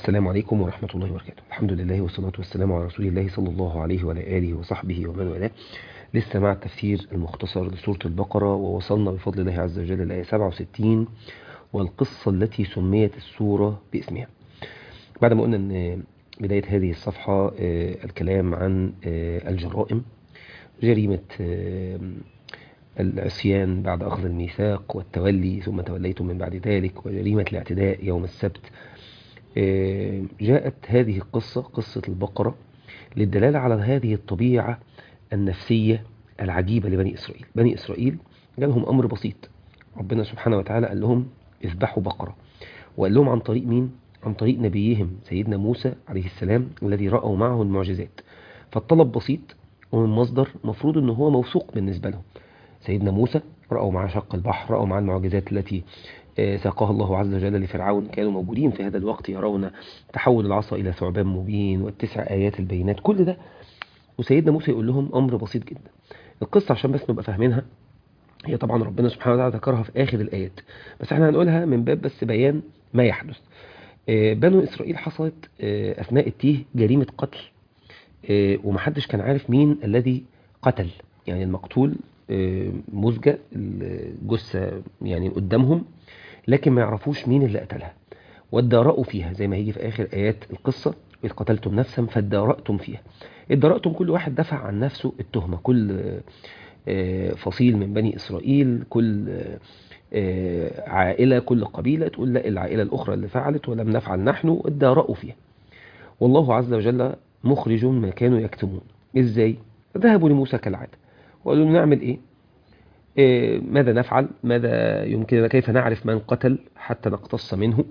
السلام عليكم ورحمة الله وبركاته الحمد لله والصلاة والسلام على رسول الله صلى الله عليه وعلى آله وصحبه ومن والاه لسه مع التفسير المختصر لسورة البقرة ووصلنا بفضل الله عز وجل الآية 67 والقصة التي سميت السورة باسمها بعد ما قلنا أن بداية هذه الصفحة الكلام عن الجرائم جريمة العصيان بعد أخذ الميثاق والتولي ثم توليتم من بعد ذلك وجريمة الاعتداء يوم السبت جاءت هذه القصة قصة البقرة للدلالة على هذه الطبيعة النفسية العجيبة لبني إسرائيل بني إسرائيل جالهم أمر بسيط ربنا سبحانه وتعالى قال لهم اذبحوا بقرة وقال لهم عن طريق مين؟ عن طريق نبيهم سيدنا موسى عليه السلام الذي رأوا معه المعجزات فالطلب بسيط ومن مصدر مفروض أنه هو موثوق بالنسبة لهم سيدنا موسى رأوا مع شق البحر رأوا مع المعجزات التي ساقها الله عز وجل لفرعون كانوا موجودين في هذا الوقت يرون تحول العصا إلى ثعبان مبين والتسع آيات البينات كل ده وسيدنا موسى يقول لهم أمر بسيط جدا القصة عشان بس نبقى فاهمينها هي طبعا ربنا سبحانه وتعالى ذكرها في آخر الآيات بس احنا هنقولها من باب بس بيان ما يحدث بنو إسرائيل حصلت أثناء التيه جريمة قتل ومحدش كان عارف مين الذي قتل يعني المقتول مزجة الجثة يعني قدامهم لكن ما يعرفوش مين اللي قتلها وادارأوا فيها زي ما هيجي في آخر آيات القصة إذ قتلتم نفسا فادارأتم فيها ادارأتم كل واحد دفع عن نفسه التهمة كل فصيل من بني إسرائيل كل عائلة كل قبيلة تقول لا العائلة الأخرى اللي فعلت ولم نفعل نحن ادارأوا فيها والله عز وجل مخرج ما كانوا يكتمون إزاي؟ ذهبوا لموسى كالعادة وقالوا نعمل إيه؟ إيه ماذا نفعل ماذا يمكننا كيف نعرف من قتل حتى نقتص منه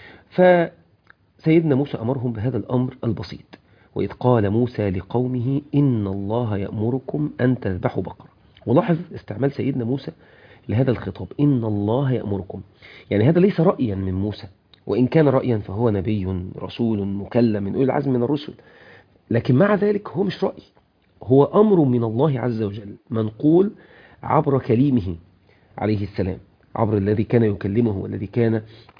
فسيدنا موسى أمرهم بهذا الأمر البسيط وإذ قال موسى لقومه إن الله يأمركم أن تذبحوا بقرة ولاحظ استعمال سيدنا موسى لهذا الخطاب إن الله يأمركم يعني هذا ليس رأيا من موسى وإن كان رأيا فهو نبي رسول مكلم من أولي العزم من الرسل لكن مع ذلك هو مش رأي هو أمر من الله عز وجل منقول عبر كليمه عليه السلام عبر الذي كان يكلمه والذي كان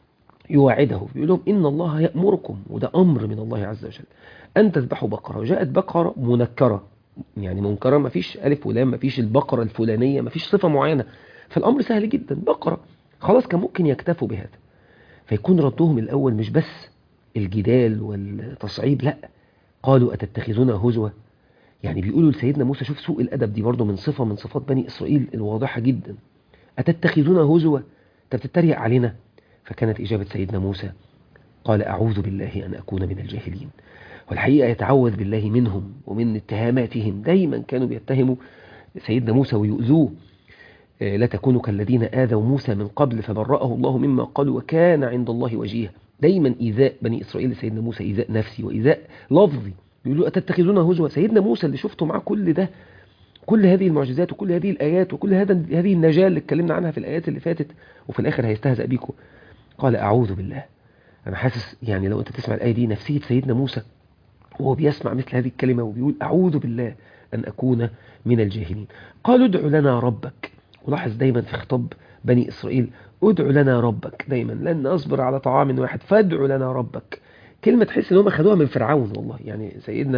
يوعده بيقول لهم إن الله يأمركم وده أمر من الله عز وجل أن تذبحوا بقرة وجاءت بقرة منكرة يعني منكرة ما فيش ألف ولام ما فيش البقرة الفلانية ما فيش صفة معينة فالأمر سهل جدا بقرة خلاص كان ممكن يكتفوا بهذا فيكون ردهم الأول مش بس الجدال والتصعيب لا قالوا أتتخذون هزوة يعني بيقولوا لسيدنا موسى شوف سوء الأدب دي برضه من صفة من صفات بني إسرائيل الواضحة جدا أتتخذون هزوة أنت بتتريق علينا فكانت إجابة سيدنا موسى قال أعوذ بالله أن أكون من الجاهلين والحقيقة يتعوذ بالله منهم ومن اتهاماتهم دايما كانوا بيتهموا سيدنا موسى ويؤذوه لا تكونوا كالذين آذوا موسى من قبل فبرأه الله مما قالوا وكان عند الله وجيها دايما إيذاء بني إسرائيل لسيدنا موسى إيذاء نفسي وإيذاء لفظي بيقولوا أتتخذون هزوا سيدنا موسى اللي شفته معاه كل ده كل هذه المعجزات وكل هذه الآيات وكل هذا هذه النجاة اللي اتكلمنا عنها في الآيات اللي فاتت وفي الآخر هيستهزأ بيكم قال أعوذ بالله أنا حاسس يعني لو أنت تسمع الآية دي نفسية سيدنا موسى وهو بيسمع مثل هذه الكلمة وبيقول أعوذ بالله أن أكون من الجاهلين قالوا ادع لنا ربك ولاحظ دايما في خطاب بني إسرائيل ادع لنا ربك دايما لن نصبر على طعام واحد فادع لنا ربك كلمة تحس ان هم خدوها من فرعون والله يعني سيدنا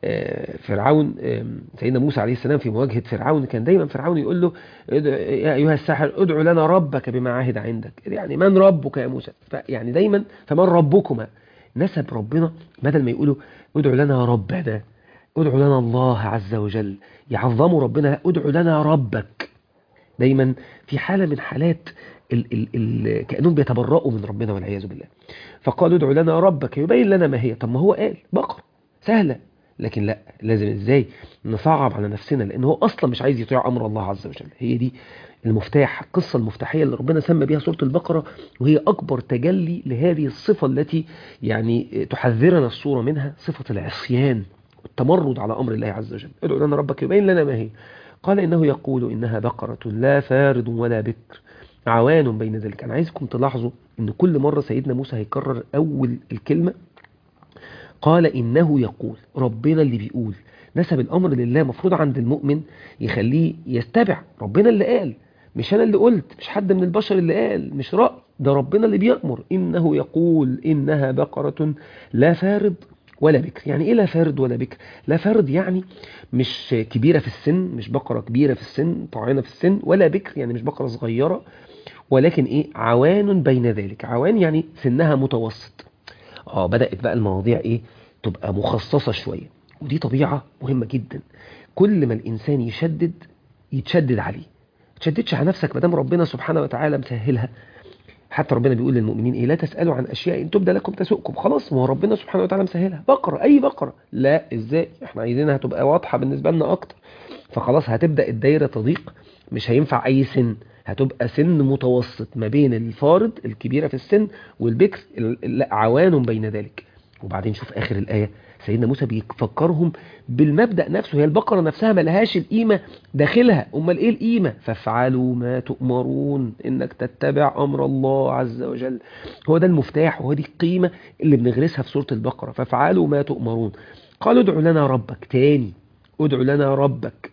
فرعون سيدنا موسى عليه السلام في مواجهة فرعون كان دايما فرعون يقول له يا أيها الساحر ادع لنا ربك بما عهد عندك يعني من ربك يا موسى يعني دايما فمن ربكما نسب ربنا بدل ما يقولوا ادع لنا ربنا ادع لنا الله عز وجل يعظموا ربنا ادع لنا ربك دايما في حالة من حالات ال ال ال كأنهم بيتبرؤوا من ربنا والعياذ بالله فقالوا ادعوا لنا ربك يبين لنا ما هي طب ما هو قال بقر سهلة لكن لا لازم ازاي نصعب على نفسنا لان هو اصلا مش عايز يطيع امر الله عز وجل هي دي المفتاح القصة المفتاحية اللي ربنا سمى بها سورة البقرة وهي أكبر تجلي لهذه الصفة التي يعني تحذرنا الصورة منها صفة العصيان والتمرد على أمر الله عز وجل ادعوا لنا ربك يبين لنا ما هي قال إنه يقول إنها بقرة لا فارض ولا بكر عوان بين ذلك أنا عايزكم تلاحظوا إن كل مرة سيدنا موسى هيكرر أول الكلمة قال إنه يقول ربنا اللي بيقول نسب الأمر لله مفروض عند المؤمن يخليه يستبع ربنا اللي قال مش أنا اللي قلت مش حد من البشر اللي قال مش رأي ده ربنا اللي بيأمر إنه يقول إنها بقرة لا فارض ولا بكر يعني إيه لا فارض ولا بكر لا فارض يعني مش كبيرة في السن مش بقرة كبيرة في السن طاعنة في السن ولا بكر يعني مش بقرة صغيرة ولكن إيه عوان بين ذلك عوان يعني سنها متوسط اه بدأت بقى المواضيع إيه تبقى مخصصة شوية ودي طبيعة مهمة جدا كل ما الإنسان يشدد يتشدد عليه تشددش على نفسك مدام ربنا سبحانه وتعالى مسهلها حتى ربنا بيقول للمؤمنين ايه لا تسالوا عن اشياء ان تبدا لكم تسؤكم خلاص ما هو ربنا سبحانه وتعالى مسهلها بقره اي بقره لا ازاي احنا عايزينها تبقى واضحه بالنسبه لنا اكتر فخلاص هتبدا الدايره تضيق مش هينفع اي سن هتبقى سن متوسط ما بين الفارض الكبيره في السن والبكر عوان بين ذلك وبعدين شوف اخر الايه سيدنا موسى بيفكرهم بالمبدأ نفسه هي البقرة نفسها ملهاش القيمة داخلها أمال إيه القيمة فافعلوا ما تؤمرون إنك تتبع أمر الله عز وجل هو ده المفتاح وهو دي القيمة اللي بنغرسها في سورة البقرة فافعلوا ما تؤمرون قالوا ادعوا لنا ربك تاني ادعوا لنا ربك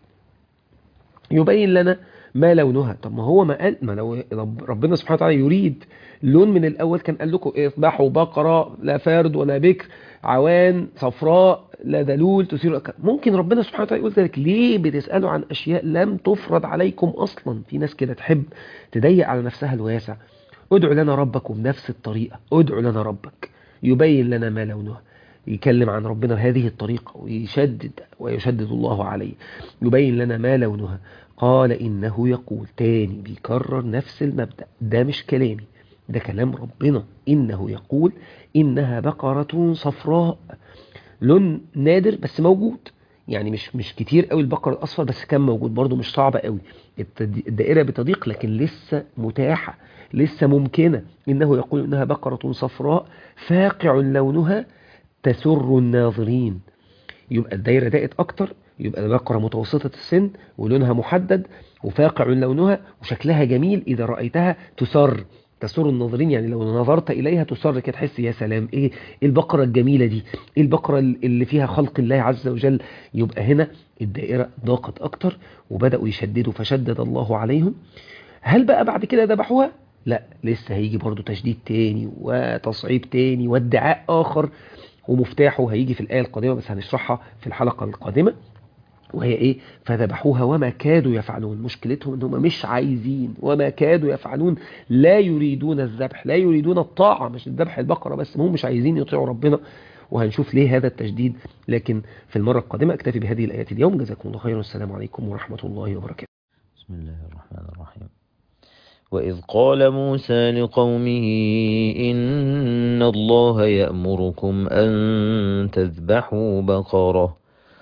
يبين لنا ما لونها طب ما هو ما قال ما لو ربنا سبحانه وتعالى يريد لون من الأول كان قال لكم اذبحوا بقرة لا فارد ولا بكر عوان صفراء لا دلول تثير ممكن ربنا سبحانه وتعالى يقول ذلك ليه بتسألوا عن أشياء لم تفرض عليكم أصلا في ناس كده تحب تضيق على نفسها الواسع ادعوا لنا ربك وبنفس الطريقة ادعوا لنا ربك يبين لنا ما لونها يكلم عن ربنا بهذه الطريقة ويشدد ويشدد الله عليه يبين لنا ما لونها قال إنه يقول تاني بيكرر نفس المبدأ ده مش كلامي ده كلام ربنا إنه يقول إنها بقرة صفراء لون نادر بس موجود يعني مش مش كتير قوي البقر الاصفر بس كان موجود برضه مش صعب قوي الدائره بتضيق لكن لسه متاحه لسه ممكنه انه يقول انها بقره صفراء فاقع لونها تسر الناظرين يبقى الدايره ضاقت اكتر يبقى البقره متوسطه السن ولونها محدد وفاقع لونها وشكلها جميل اذا رايتها تسر تسر الناظرين يعني لو نظرت إليها تسر كده تحس يا سلام إيه البقرة الجميلة دي إيه البقرة اللي فيها خلق الله عز وجل يبقى هنا الدائرة ضاقت أكتر وبدأوا يشددوا فشدد الله عليهم هل بقى بعد كده ذبحوها؟ لا لسه هيجي برضو تشديد تاني وتصعيب تاني وادعاء آخر ومفتاحه هيجي في الآية القادمة بس هنشرحها في الحلقة القادمة وهي ايه فذبحوها وما كادوا يفعلون مشكلتهم ان هم مش عايزين وما كادوا يفعلون لا يريدون الذبح لا يريدون الطاعة مش الذبح البقرة بس هم مش عايزين يطيعوا ربنا وهنشوف ليه هذا التشديد لكن في المرة القادمة اكتفي بهذه الآيات اليوم جزاكم الله خيرا والسلام عليكم ورحمة الله وبركاته بسم الله الرحمن الرحيم وإذ قال موسى لقومه إن الله يأمركم أن تذبحوا بقرة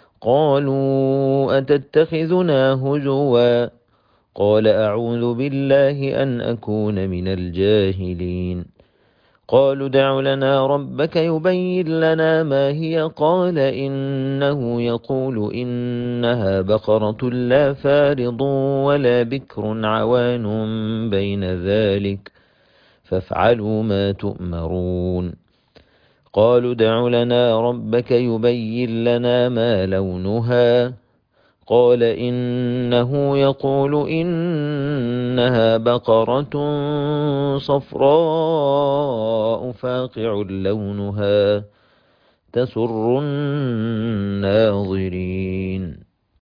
قالوا أتتخذنا هزوا قال أعوذ بالله أن أكون من الجاهلين قالوا دع لنا ربك يبين لنا ما هي قال إنه يقول إنها بقرة لا فارض ولا بكر عوان بين ذلك فافعلوا ما تؤمرون قالوا دع لنا ربك يبين لنا ما لونها قال إنه يقول إنها بقرة صفراء فاقع لونها تسر الناظرين